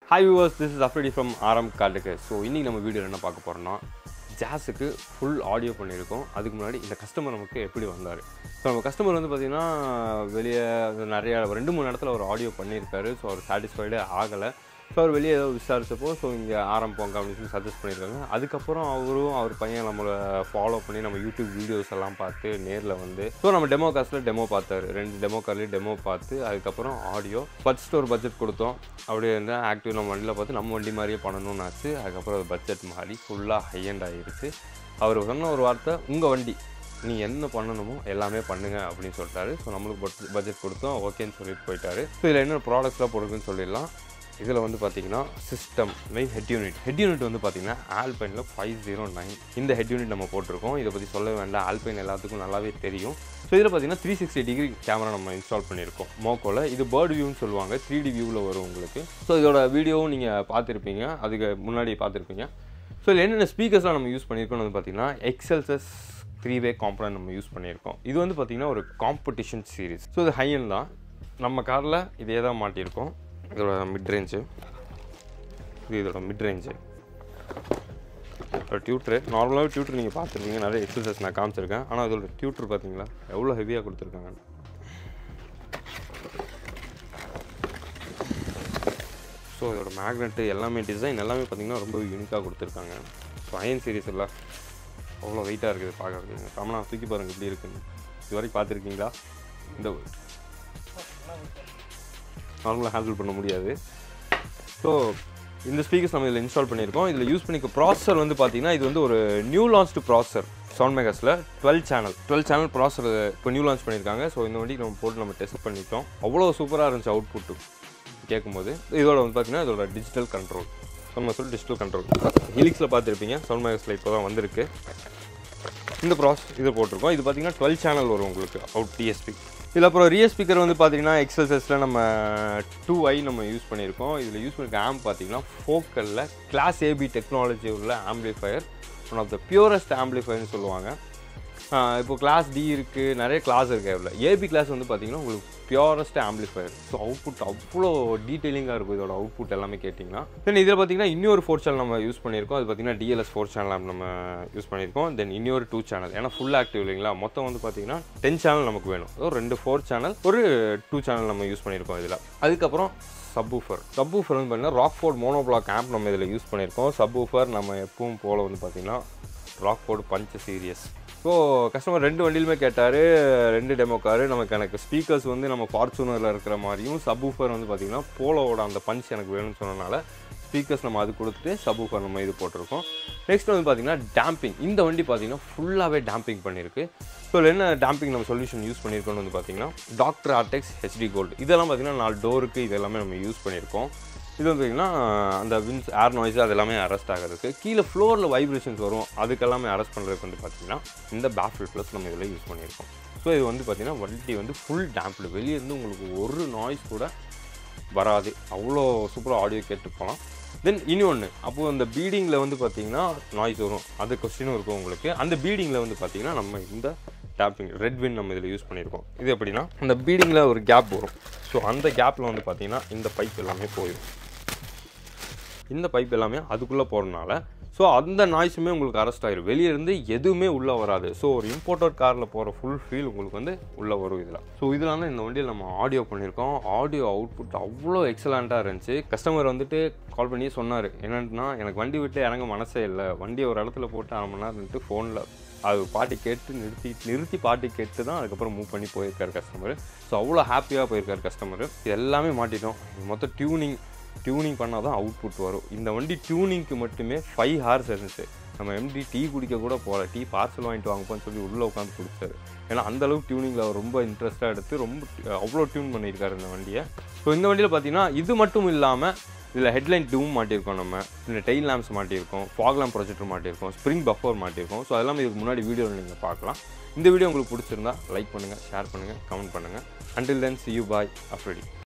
hi viewers this is Afridi from ஆரம் காட்டுக்கு so இன்றைக்கி நம்ம வீடியோவில் என்ன பார்க்க போகிறோம்னா ஜாஸுக்கு ஃபுல் ஆடியோ பண்ணியிருக்கோம் அதுக்கு முன்னாடி இந்த கஸ்டமர் நமக்கு எப்படி வந்தார் ஸோ நம்ம கஸ்டமர் வந்து பார்த்திங்கன்னா வெளியே நிறைய ரெண்டு மூணு இடத்துல ஒரு ஆடியோ பண்ணியிருக்காரு ஸோ அவர் சாட்டிஸ்ஃபைடே ஆகலை ஸோ அவர் வெளியே ஏதோ விசாரிச்சப்போ ஸோ இங்கே ஆரம்பிப்போங்க அப்படின்னு சொல்லி சஜஸ்ட் பண்ணியிருக்காங்க அதுக்கப்புறம் அவரும் அவர் பையன் நம்மளை ஃபாலோ பண்ணி நம்ம யூடியூப் வீடியோஸ் எல்லாம் பார்த்து நேரில் வந்து ஸோ நம்ம டெமோ காஸ்ட்டில் டெமோ பார்த்தாரு ரெண்டு டெமோ கார்ட்லேயும் டெமோ பார்த்து அதுக்கப்புறம் ஆடியோ ஃபர்ஸ்ட் ஒரு பட்ஜெட் கொடுத்தோம் அப்படியே வந்து ஆக்டிவ் நம்ம வண்டியில் பார்த்து நம்ம வண்டி மாதிரியே பண்ணணும்னு ஆச்சு அதுக்கப்புறம் அது பட்ஜெட் மாறி ஃபுல்லாக ஹை அண்ட் ஆகிருச்சு அவர் சொன்ன ஒரு வார்த்தை உங்கள் வண்டி நீ என்ன பண்ணணுமோ எல்லாமே பண்ணுங்க அப்படின்னு சொல்லிட்டாரு ஸோ நம்மளுக்கு பட்ஜெட் கொடுத்தோம் ஓகேன்னு சொல்லிட்டு போயிட்டாரு ஸோ இதில் என்ன ப்ராடக்ட்ஸ்லாம் போடுறதுன்னு சொல்லிடலாம் இதில் வந்து பார்த்தீங்கன்னா system main head unit head unit வந்து பார்த்தீங்கன்னா ஆல்பைனில் ஃபைவ் ஜீரோ நைன் இந்த ஹெட் யூனிட் நம்ம போட்டிருக்கோம் இதை பற்றி சொல்ல வேண்டாம் ஆல்பைன் எல்லாத்துக்கும் நல்லாவே தெரியும் ஸோ இதில் பார்த்தீங்கன்னா த்ரீ சிக்ஸ்டி டிகிரி கேமரா நம்ம இன்ஸ்டால் பண்ணியிருக்கோம் மோக்கோவில் இது பேர்ட் வியூன்னு சொல்லுவாங்க த்ரீ டி வியூவில் வரும் உங்களுக்கு ஸோ இதோட வீடியோவும் நீங்கள் பார்த்துருப்பீங்க அதுக்கு முன்னாடி பார்த்துருப்பீங்க ஸோ இதில் என்னென்ன ஸ்பீக்கர்ஸ்லாம் நம்ம யூஸ் பண்ணியிருக்கோம்னு வந்து பார்த்தீங்கன்னா எக்ஸல்சஸ் த்ரீ வே காம்பனன்ட் நம்ம யூஸ் பண்ணியிருக்கோம் இது வந்து பார்த்திங்கன்னா ஒரு காம்படிஷன் சீரிஸ் ஸோ இது ஹை end தான் நம்ம காரில் இதே தான் மாட்டியிருக்கோம் இதோட மிட் ரேஞ்சு இது இதோட மிட் ரேஞ்சு ஒரு டியூட்ரு நார்மலாகவே டியூட்ரு நீங்கள் பார்த்துருப்பீங்க நிறைய எக்ஸசைஸ் நான் காமிச்சிருக்கேன் ஆனால் அதோட டியூட்ரு பார்த்தீங்களா எவ்வளோ ஹெவியாக கொடுத்துருக்காங்க ஸோ இதோட மேக்னெட்டு எல்லாமே டிசைன் எல்லாமே பார்த்தீங்கன்னா ரொம்ப யூனிக்காக கொடுத்துருக்காங்க ஸோ அயன் சீரிஸ் எல்லாம் அவ்வளோ வெயிட்டாக இருக்குது பார்க்குறதுக்கு ரமணா தூக்கி பாருங்க இப்படி இருக்குன்னு இது வரைக்கும் பார்த்துருக்கீங்களா இந்த நார்மலாக ஹேண்டில் பண்ண முடியாது ஸோ இந்த ஸ்பீக்கர்ஸ் நம்ம இதில் இன்ஸ்டால் பண்ணியிருக்கோம் இதில் யூஸ் பண்ணிக்க ப்ராசஸர் வந்து பார்த்தீங்கன்னா இது வந்து ஒரு நியூ லான்ச்டு ப்ராசஸர் சவுண்ட் மேகர்ஸில் dual channel dual channel processor இப்போ நியூ லான்ச் பண்ணியிருக்காங்க ஸோ இந்த வண்டி நம்ம போட்டு நம்ம டெஸ்ட் பண்ணிட்டோம் அவ்வளோ சூப்பராக இருந்துச்சு அவுட்புட்டு கேட்கும்போது இதோட வந்து பார்த்தீங்கன்னா இதோட டிஜிட்டல் கண்ட்ரோல் நம்ம சொல்லி டிஜிட்டல் கண்ட்ரோல் ஹிலிக்ஸில் பார்த்துருப்பீங்க சவுண்ட் மேகர்ஸில் இப்போ தான் வந்திருக்கு இந்த ப்ராசஸ் இது போட்டிருக்கோம் இது பார்த்தீங்கன்னா டுவெல் சேனல் வரும் உங்களுக்கு அவுட் டிஎஸ்பி இதில் அப்புறம் ரியல் ஸ்பீக்கர் வந்து பார்த்தீங்கன்னா எக்ஸல்சஸில் நம்ம டூ ஐ நம்ம யூஸ் பண்ணியிருக்கோம் இதில் யூஸ் பண்ணிருக்க ஆம்ப் பார்த்தீங்கன்னா ஃபோக்கலில் கிளாஸ் ஏபி டெக்னாலஜி உள்ள amplifier one of the purest ஆம்பிளிஃபயர்னு சொல்லுவாங்க இப்போ கிளாஸ் டி இருக்குது நிறைய கிளாஸ் இருக்குது அதில் ஏபி கிளாஸ் வந்து பார்த்தீங்கன்னா உங்களுக்கு பியூரஸ்ட் ஆம்பிளிஃபயர் ஸோ அவுட்புட் அவ்வளோ டீட்டெயிலிங்காக இருக்கும் இதோட அவுட்புட் எல்லாமே கேட்டிங்கன்னா தென் இதில் பார்த்தீங்கன்னா இன்னொரு ஃபோர் சேனல் நம்ம யூஸ் பண்ணியிருக்கோம் அது பார்த்தீங்கன்னா டிஎல்எஸ் ஃபோர் சேனல் நம்ம யூஸ் பண்ணியிருக்கோம் தென் இன்னொரு டூ சேனல் ஏன்னா ஃபுல் ஆக்டிவ் இல்லைங்களா மொத்தம் வந்து பார்த்தீங்கன்னா டென் சேனல் நமக்கு வேணும் ஒரு ரெண்டு ஃபோர் சேனல் ஒரு டூ சேனல் நம்ம யூஸ் பண்ணியிருக்கோம் இதில் அதுக்கப்புறம் சப்வூஃபர் சப்வூஃபர் வந்து பார்த்தீங்கன்னா ராக்ஃபோர்ட் மோனோபிளாக் ஆம்ப் நம்ம இதில் யூஸ் பண்ணியிருக்கோம் சப்வூஃபர் நம்ம எப்பவும் போல் வந்து பார்த்தீங்கன்னா Rockford punch series so customer ரெண்டு வண்டியிலுமே கேட்டார் ரெண்டு டெமோ காரு நமக்கு எனக்கு ஸ்பீக்கர்ஸ் வந்து நம்ம ஃபார்ச்சூனரில் இருக்கிற மாதிரியும் சப்வூஃபர் வந்து பார்த்திங்கன்னா போலோவோட அந்த பஞ்ச் எனக்கு வேணும்னு சொன்னனால ஸ்பீக்கர்ஸ் நம்ம அது கொடுத்துட்டு சப்வூஃபர் நம்ம இது போட்டிருக்கோம் நெக்ஸ்ட் வந்து பார்த்திங்கன்னா டேம்பிங் இந்த வண்டி பார்த்திங்கன்னா ஃபுல்லாகவே டேம்பிங் பண்ணியிருக்கு ஸோ இதில் என்ன டேம்பிங் நம்ம சொல்யூஷன் யூஸ் பண்ணியிருக்கோம்னு வந்து பார்த்திங்கன்னா டாக்டர் ஆர்டெக்ஸ் ஹெச்டி கோல்டு இதெல்லாம் பார்த்திங்கன்னா நாலு டோருக்கு இது எல்லாமே நம்ம யூஸ் பண்ணியிருக்கோம் இது வந்து பார்த்திங்கன்னா அந்த வின்ஸ் ஏர் நாய்ஸ் அது எல்லாமே அரெஸ்ட் ஆகிறதுக்கு கீழே ஃப்ளோரில் வைப்ரேஷன்ஸ் வரும் அதுக்கெல்லாமே அரெஸ்ட் பண்ணுறதுக்கு வந்து பார்த்திங்கன்னா இந்த பேஃபில் ப்ளஸ் நம்ம இதில் யூஸ் பண்ணியிருக்கோம் ஸோ இது வந்து பார்த்திங்கன்னா வண்டி வந்து ஃபுல் டேம்ப்டு வெளியே இருந்து உங்களுக்கு ஒரு நாய்ஸ் கூட வராது அவ்வளோ சூப்பராக ஆடியோ கேட்டு போகலாம் தென் இன்னொன்று அப்போது அந்த பீடிங்கில் வந்து பார்த்தீங்கன்னா நாய்ஸ் வரும் அது கொஸ்டினும் இருக்கும் உங்களுக்கு அந்த பீடிங்கில் வந்து பார்த்தீங்கன்னா நம்ம இந்த டேப்பிங் ரெட் வின் நம்ம இதில் யூஸ் பண்ணியிருக்கோம் இது எப்படின்னா அந்த பீடிங்கில் ஒரு கேப் வரும் ஸோ அந்த கேப்பில் வந்து பார்த்தீங்கன்னா இந்த பைப் எல்லாமே போயிடும் இந்த பைப் எல்லாமே அதுக்குள்ளே போகிறதுனால ஸோ அந்த நாய்ஸுமே உங்களுக்கு அரெஸ்ட் ஆயிரும் வெளியே இருந்து எதுவுமே உள்ளே வராது ஸோ ஒரு இம்போர்ட்டட் காரில் போகிற ஃபுல் ஃபீல் உங்களுக்கு வந்து உள்ளே வரும் இதில் ஸோ இதில் வந்து இந்த வண்டியில் நம்ம ஆடியோ பண்ணியிருக்கோம் ஆடியோ அவுட்புட் அவ்வளோ எக்ஸலண்ட்டாக இருந்துச்சு கஸ்டமர் வந்துட்டு கால் பண்ணி சொன்னார் என்னன்னா எனக்கு வண்டி விட்டு இறங்க மனசே இல்லை வண்டியை ஒரு இடத்துல போட்டு அரை மணி நேரம் நின்று ஃபோனில் அது பாட்டு கேட்டு நிறுத்தி நிறுத்தி பாட்டு கேட்டு தான் அதுக்கப்புறம் மூவ் பண்ணி போயிருக்காரு கஸ்டமர் ஸோ அவ்வளோ ஹாப்பியாக போயிருக்காரு கஸ்டமர் இது எல்லாமே மாட்டிட்டோம் மொத்தம் டியூனிங் டியூனிங் பண்ணால் தான் அவுட்புட் வரும் இந்த வண்டி டியூனிங்க்கு மட்டுமே ஃபைவ் ஹார்ஸ் இருந்துச்சு நம்ம எம்டி டீ குடிக்க கூட போகல டீ பார்சல் வாங்கிட்டு வாங்கப்பான்னு சொல்லி உள்ளே உட்காந்து குடிச்சாரு ஏன்னா அந்தளவுக்கு டியூனிங்கில் அவர் ரொம்ப இன்ட்ரெஸ்ட்டாக எடுத்து ரொம்ப அவ்வளோ டியூன் பண்ணியிருக்காரு இந்த வண்டியை ஸோ இந்த வண்டியில் பார்த்தீங்கன்னா இது மட்டும் இல்லாமல் இதில் ஹெட்லைன் டூம் மாட்டியிருக்கோம் நம்ம இந்த டெயில் லேம்ப்ஸ் மாட்டியிருக்கோம் ஃபாக் லேம்ப் ப்ரொஜெக்டர் மாட்டியிருக்கோம் ஸ்ப்ரிங் பஃபர் மாட்டியிருக்கோம் ஸோ அதெல்லாம் இதுக்கு முன்னாடி வீடியோவில் நீங்கள் பார்க்கலாம் இந்த வீடியோ உங்களுக்கு பிடிச்சிருந்தா லைக் பண்ணுங்கள் ஷேர் பண்ணுங்கள் கமெண்ட் பண்ணுங்கள் until then see you bye அஃப்ரெடி